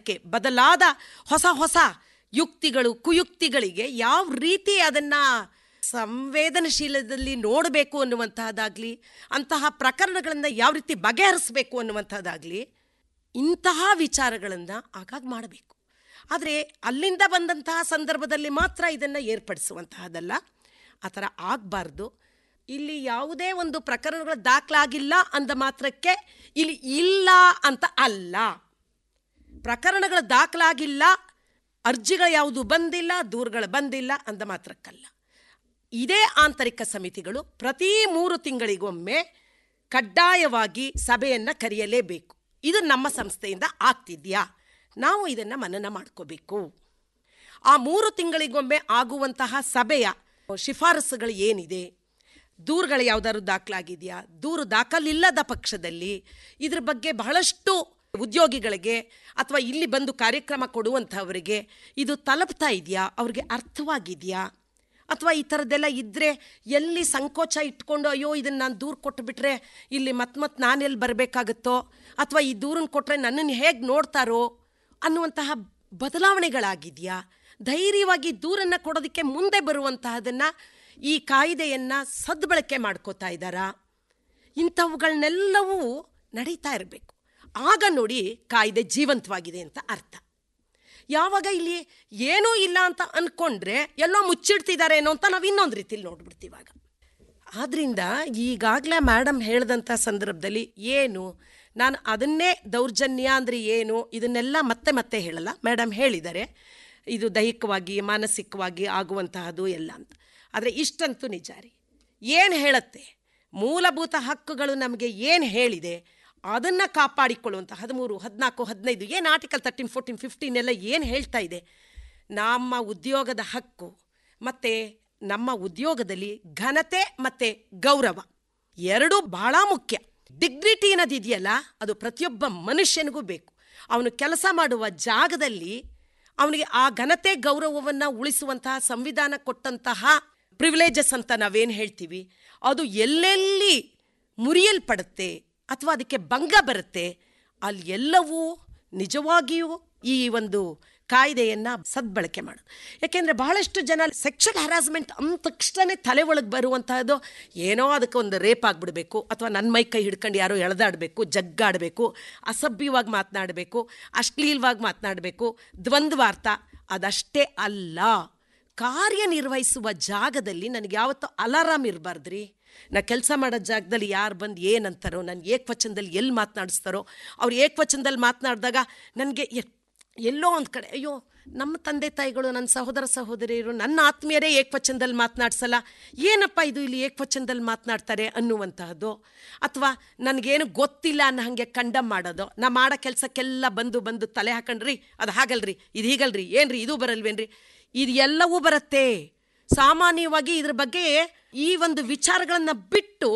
ಕಾಲಕ್ಕೆ ಬದಲಾದ ಹೊಸ ಹೊಸ ಯುಕ್ತಿಗಳು ಕುಯುಕ್ತಿಗಳಿಗೆ ಯಾವ ರೀತಿ ಅದನ್ನು ಸಂವೇದನಶೀಲದಲ್ಲಿ ನೋಡಬೇಕು ಅನ್ನುವಂತಹದ್ದಾಗಲಿ ಅಂತಹ ಪ್ರಕರಣಗಳನ್ನು ಯಾವ ರೀತಿ ಬಗೆಹರಿಸಬೇಕು ಅನ್ನುವಂಥದ್ದಾಗಲಿ ಇಂತಹ ವಿಚಾರಗಳನ್ನು ಆಗಾಗ ಮಾಡಬೇಕು ಆದರೆ ಅಲ್ಲಿಂದ ಬಂದಂತಹ ಸಂದರ್ಭದಲ್ಲಿ ಮಾತ್ರ ಇದನ್ನು ಏರ್ಪಡಿಸುವಂತಹದ್ದಲ್ಲ ಆ ಥರ ಆಗಬಾರ್ದು ಇಲ್ಲಿ ಯಾವುದೇ ಒಂದು ಪ್ರಕರಣಗಳು ದಾಖಲಾಗಿಲ್ಲ ಅಂದ ಮಾತ್ರಕ್ಕೆ ಇಲ್ಲಿ ಇಲ್ಲ ಅಂತ ಅಲ್ಲ ಪ್ರಕರಣಗಳು ದಾಖಲಾಗಿಲ್ಲ ಅರ್ಜಿಗಳು ಯಾವುದು ಬಂದಿಲ್ಲ ದೂರುಗಳು ಬಂದಿಲ್ಲ ಅಂದ ಮಾತ್ರಕ್ಕಲ್ಲ ಇದೇ ಆಂತರಿಕ ಸಮಿತಿಗಳು ಪ್ರತಿ ಮೂರು ತಿಂಗಳಿಗೊಮ್ಮೆ ಕಡ್ಡಾಯವಾಗಿ ಸಭೆಯನ್ನು ಕರೆಯಲೇಬೇಕು ಇದು ನಮ್ಮ ಸಂಸ್ಥೆಯಿಂದ ಆಗ್ತಿದೆಯಾ ನಾವು ಇದನ್ನು ಮನನ ಮಾಡ್ಕೋಬೇಕು ಆ ಮೂರು ತಿಂಗಳಿಗೊಮ್ಮೆ ಆಗುವಂತಹ ಸಭೆಯ ಶಿಫಾರಸುಗಳು ಏನಿದೆ ದೂರುಗಳು ಯಾವುದಾದ್ರು ದಾಖಲಾಗಿದೆಯಾ ದೂರು ದಾಖಲಿಲ್ಲದ ಪಕ್ಷದಲ್ಲಿ ಇದ್ರ ಬಗ್ಗೆ ಬಹಳಷ್ಟು ಉದ್ಯೋಗಿಗಳಿಗೆ ಅಥವಾ ಇಲ್ಲಿ ಬಂದು ಕಾರ್ಯಕ್ರಮ ಕೊಡುವಂಥವರಿಗೆ ಇದು ತಲುಪ್ತಾ ಇದೆಯಾ ಅವ್ರಿಗೆ ಅರ್ಥವಾಗಿದೆಯಾ ಅಥವಾ ಈ ಥರದ್ದೆಲ್ಲ ಇದ್ದರೆ ಎಲ್ಲಿ ಸಂಕೋಚ ಇಟ್ಕೊಂಡು ಅಯ್ಯೋ ಇದನ್ನು ನಾನು ದೂರು ಕೊಟ್ಟುಬಿಟ್ರೆ ಇಲ್ಲಿ ಮತ್ತೆ ಮತ್ತೆ ನಾನೆಲ್ಲಿ ಬರಬೇಕಾಗುತ್ತೋ ಅಥವಾ ಈ ದೂರನ್ನು ಕೊಟ್ಟರೆ ನನ್ನನ್ನು ಹೇಗೆ ನೋಡ್ತಾರೋ ಅನ್ನುವಂತಹ ಬದಲಾವಣೆಗಳಾಗಿದೆಯಾ ಧೈರ್ಯವಾಗಿ ದೂರನ್ನು ಕೊಡೋದಕ್ಕೆ ಮುಂದೆ ಬರುವಂತಹದನ್ನು ಈ ಕಾಯ್ದೆಯನ್ನು ಸದ್ಬಳಕೆ ಮಾಡ್ಕೋತಾ ಇದ್ದಾರಾ ಇಂಥವುಗಳನ್ನೆಲ್ಲವೂ ನಡೀತಾ ಇರಬೇಕು ಆಗ ನೋಡಿ ಕಾಯ್ದೆ ಜೀವಂತವಾಗಿದೆ ಅಂತ ಅರ್ಥ ಯಾವಾಗ ಇಲ್ಲಿ ಏನೂ ಇಲ್ಲ ಅಂತ ಅಂದ್ಕೊಂಡ್ರೆ ಎಲ್ಲೋ ಮುಚ್ಚಿಡ್ತಿದ್ದಾರೇನೋ ಅಂತ ನಾವು ಇನ್ನೊಂದು ರೀತಿಲಿ ನೋಡ್ಬಿಡ್ತೀವಾಗ ಆದ್ದರಿಂದ ಈಗಾಗಲೇ ಮೇಡಮ್ ಹೇಳಿದಂಥ ಸಂದರ್ಭದಲ್ಲಿ ಏನು ನಾನು ಅದನ್ನೇ ದೌರ್ಜನ್ಯ ಅಂದರೆ ಏನು ಇದನ್ನೆಲ್ಲ ಮತ್ತೆ ಮತ್ತೆ ಹೇಳಲ್ಲ ಮೇಡಮ್ ಹೇಳಿದ್ದಾರೆ ಇದು ದೈಹಿಕವಾಗಿ ಮಾನಸಿಕವಾಗಿ ಆಗುವಂತಹದ್ದು ಎಲ್ಲ ಅಂತ ಆದರೆ ಇಷ್ಟಂತೂ ನಿಜ ರೀ ಏನು ಹೇಳುತ್ತೆ ಮೂಲಭೂತ ಹಕ್ಕುಗಳು ನಮಗೆ ಏನು ಹೇಳಿದೆ ಅದನ್ನು ಕಾಪಾಡಿಕೊಳ್ಳುವಂಥ ಹದಿಮೂರು ಹದಿನಾಲ್ಕು ಹದಿನೈದು ಏನು ಆರ್ಟಿಕಲ್ ತರ್ಟೀನ್ ಫೋರ್ಟೀನ್ ಫಿಫ್ಟೀನ್ ಎಲ್ಲ ಏನು ಹೇಳ್ತಾ ಇದೆ ನಮ್ಮ ಉದ್ಯೋಗದ ಹಕ್ಕು ಮತ್ತು ನಮ್ಮ ಉದ್ಯೋಗದಲ್ಲಿ ಘನತೆ ಮತ್ತು ಗೌರವ ಎರಡೂ ಬಹಳ ಮುಖ್ಯ ಡಿಗ್ನಿಟಿ ಅನ್ನೋದಿದೆಯಲ್ಲ ಅದು ಪ್ರತಿಯೊಬ್ಬ ಮನುಷ್ಯನಿಗೂ ಬೇಕು ಅವನು ಕೆಲಸ ಮಾಡುವ ಜಾಗದಲ್ಲಿ ಅವನಿಗೆ ಆ ಘನತೆ ಗೌರವವನ್ನು ಉಳಿಸುವಂತಹ ಸಂವಿಧಾನ ಕೊಟ್ಟಂತಹ ಪ್ರಿವಿಲೇಜಸ್ ಅಂತ ನಾವೇನು ಹೇಳ್ತೀವಿ ಅದು ಎಲ್ಲೆಲ್ಲಿ ಮುರಿಯಲ್ಪಡುತ್ತೆ ಅಥವಾ ಅದಕ್ಕೆ ಭಂಗ ಬರುತ್ತೆ ಅಲ್ಲಿ ಎಲ್ಲವೂ ನಿಜವಾಗಿಯೂ ಈ ಒಂದು ಕಾಯ್ದೆಯನ್ನು ಸದ್ಬಳಕೆ ಮಾಡೋದು ಯಾಕೆಂದರೆ ಬಹಳಷ್ಟು ಜನ ಸೆಕ್ಷುವಲ್ ಹ್ಯಾರಾಸ್ಮೆಂಟ್ ಅಂದ ತಕ್ಷಣ ತಲೆ ಒಳಗೆ ಬರುವಂತಹದ್ದು ಏನೋ ಅದಕ್ಕೆ ಒಂದು ರೇಪ್ ಆಗಿಬಿಡಬೇಕು ಅಥವಾ ನನ್ನ ಮೈ ಕೈ ಹಿಡ್ಕೊಂಡು ಯಾರೋ ಎಳೆದಾಡಬೇಕು ಜಗ್ಗಾಡಬೇಕು ಅಸಭ್ಯವಾಗಿ ಮಾತನಾಡಬೇಕು ಅಶ್ಲೀಲವಾಗಿ ಮಾತನಾಡಬೇಕು ದ್ವಂದ್ವಾರ್ಥ ಅದಷ್ಟೇ ಅಲ್ಲ ಕಾರ್ಯನಿರ್ವಹಿಸುವ ಜಾಗದಲ್ಲಿ ನನಗೆ ಯಾವತ್ತೂ ಅಲಾರಾಮ್ ಇರಬಾರ್ದ್ರಿ ನಾ ಕೆಲಸ ಮಾಡೋ ಜಾಗದಲ್ಲಿ ಯಾರು ಬಂದು ಏನಂತಾರೋ ನಾನು ಏಕವಚನದಲ್ಲಿ ಎಲ್ಲಿ ಮಾತನಾಡಿಸ್ತಾರೋ ಅವ್ರು ಏಕವಚನದಲ್ಲಿ ಮಾತನಾಡಿದಾಗ ನನಗೆ ಎಲ್ಲೋ ಒಂದು ಕಡೆ ಅಯ್ಯೋ ನಮ್ಮ ತಂದೆ ತಾಯಿಗಳು ನನ್ನ ಸಹೋದರ ಸಹೋದರಿಯರು ನನ್ನ ಆತ್ಮೀಯರೇ ಏಕವಚನದಲ್ಲಿ ಮಾತನಾಡ್ಸಲ್ಲ ಏನಪ್ಪ ಇದು ಇಲ್ಲಿ ಏಕವಚನದಲ್ಲಿ ಮಾತನಾಡ್ತಾರೆ ಅನ್ನುವಂತಹದ್ದು ಅಥವಾ ನನಗೇನು ಗೊತ್ತಿಲ್ಲ ಅನ್ನೋ ಹಾಗೆ ಕಂಡಮ್ ಮಾಡೋದು ನಾ ಮಾಡೋ ಕೆಲಸಕ್ಕೆಲ್ಲ ಬಂದು ಬಂದು ತಲೆ ಹಾಕೊಂಡ್ರಿ ಅದು ಹಾಗಲ್ರಿ ಇದು ಹೀಗಲ್ರಿ ಏನ್ರಿ ಇದು ಬರಲ್ವೇನ್ರಿ ಇದು ಎಲ್ಲವೂ ಬರುತ್ತೆ ಸಾಮಾನ್ಯವಾಗಿ ಇದ್ರ ಬಗ್ಗೆ ಈ ಒಂದು ವಿಚಾರಗಳನ್ನು ಬಿಟ್ಟು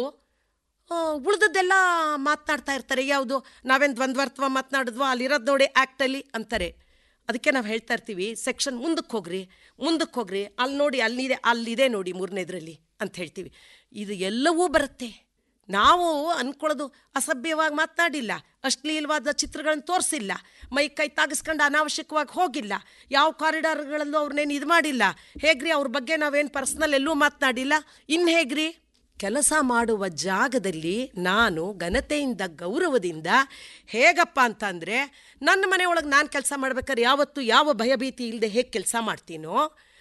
ಉಳಿದದ್ದೆಲ್ಲ ಮಾತನಾಡ್ತಾ ಇರ್ತಾರೆ ಯಾವುದು ನಾವೇನು ದ್ವಂದ್ವಾರ್ಥವ ಮಾತನಾಡಿದ್ವೋ ಅಲ್ಲಿರೋದು ನೋಡಿ ಆ್ಯಕ್ಟಲ್ಲಿ ಅಂತಾರೆ ಅದಕ್ಕೆ ನಾವು ಹೇಳ್ತಾ ಇರ್ತೀವಿ ಸೆಕ್ಷನ್ ಮುಂದಕ್ಕೆ ಹೋಗ್ರಿ ಮುಂದಕ್ಕೆ ಹೋಗ್ರಿ ಅಲ್ಲಿ ನೋಡಿ ಅಲ್ಲಿದೆ ಅಲ್ಲಿದೆ ನೋಡಿ ಮೂರನೇದ್ರಲ್ಲಿ ಅಂತ ಹೇಳ್ತೀವಿ ಇದು ಎಲ್ಲವೂ ಬರುತ್ತೆ ನಾವು ಅಂದ್ಕೊಳ್ಳೋದು ಅಸಭ್ಯವಾಗಿ ಮಾತನಾಡಿಲ್ಲ ಅಶ್ಲೀಲವಾದ ಚಿತ್ರಗಳನ್ನು ತೋರಿಸಿಲ್ಲ ಮೈ ಕೈ ತಾಗಿಸ್ಕೊಂಡು ಅನಾವಶ್ಯಕವಾಗಿ ಹೋಗಿಲ್ಲ ಯಾವ ಕಾರಿಡಾರ್ಗಳಲ್ಲೂ ಅವ್ರನ್ನೇನು ಇದು ಮಾಡಿಲ್ಲ ಹೇಗ್ರಿ ಅವ್ರ ಬಗ್ಗೆ ನಾವೇನು ಪರ್ಸ್ನಲ್ ಎಲ್ಲೂ ಮಾತನಾಡಿಲ್ಲ ಇನ್ನು ಹೇಗ್ರಿ ಕೆಲಸ ಮಾಡುವ ಜಾಗದಲ್ಲಿ ನಾನು ಘನತೆಯಿಂದ ಗೌರವದಿಂದ ಹೇಗಪ್ಪ ಅಂತಂದರೆ ನನ್ನ ಮನೆಯೊಳಗೆ ನಾನು ಕೆಲಸ ಮಾಡ್ಬೇಕಾದ್ರೆ ಯಾವತ್ತು ಯಾವ ಭಯಭೀತಿ ಇಲ್ಲದೆ ಹೇಗೆ ಕೆಲಸ ಮಾಡ್ತೀನೋ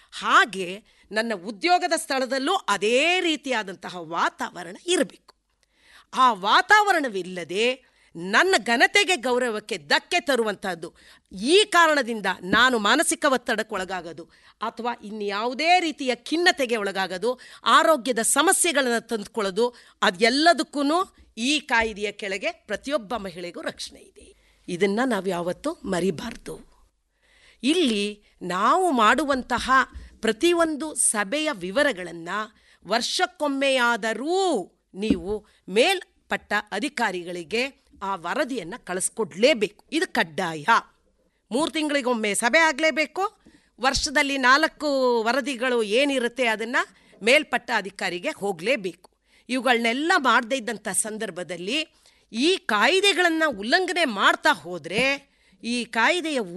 ಹಾಗೆ ನನ್ನ ಉದ್ಯೋಗದ ಸ್ಥಳದಲ್ಲೂ ಅದೇ ರೀತಿಯಾದಂತಹ ವಾತಾವರಣ ಇರಬೇಕು ಆ ವಾತಾವರಣವಿಲ್ಲದೆ ನನ್ನ ಘನತೆಗೆ ಗೌರವಕ್ಕೆ ಧಕ್ಕೆ ತರುವಂತಹದ್ದು ಈ ಕಾರಣದಿಂದ ನಾನು ಮಾನಸಿಕ ಒತ್ತಡಕ್ಕೆ ಒಳಗಾಗೋದು ಅಥವಾ ಇನ್ಯಾವುದೇ ರೀತಿಯ ಖಿನ್ನತೆಗೆ ಒಳಗಾಗೋದು ಆರೋಗ್ಯದ ಸಮಸ್ಯೆಗಳನ್ನು ತಂದುಕೊಳ್ಳೋದು ಅದೆಲ್ಲದಕ್ಕೂ ಈ ಕಾಯ್ದೆಯ ಕೆಳಗೆ ಪ್ರತಿಯೊಬ್ಬ ಮಹಿಳೆಗೂ ರಕ್ಷಣೆ ಇದೆ ಇದನ್ನು ನಾವು ಯಾವತ್ತೂ ಮರಿಬಾರ್ದು ಇಲ್ಲಿ ನಾವು ಮಾಡುವಂತಹ ಪ್ರತಿಯೊಂದು ಸಭೆಯ ವಿವರಗಳನ್ನು ವರ್ಷಕ್ಕೊಮ್ಮೆಯಾದರೂ ನೀವು ಮೇಲ್ಪಟ್ಟ ಅಧಿಕಾರಿಗಳಿಗೆ ಆ ವರದಿಯನ್ನು ಕಳಿಸ್ಕೊಡ್ಲೇಬೇಕು ಇದು ಕಡ್ಡಾಯ ಮೂರು ತಿಂಗಳಿಗೊಮ್ಮೆ ಸಭೆ ಆಗಲೇಬೇಕು ವರ್ಷದಲ್ಲಿ ನಾಲ್ಕು ವರದಿಗಳು ಏನಿರುತ್ತೆ ಅದನ್ನು ಮೇಲ್ಪಟ್ಟ ಅಧಿಕಾರಿಗೆ ಹೋಗಲೇಬೇಕು ಇವುಗಳನ್ನೆಲ್ಲ ಮಾಡದೇ ಇದ್ದಂಥ ಸಂದರ್ಭದಲ್ಲಿ ಈ ಕಾಯ್ದೆಗಳನ್ನು ಉಲ್ಲಂಘನೆ ಮಾಡ್ತಾ ಹೋದರೆ ಈ ಕಾಯ್ದೆಯ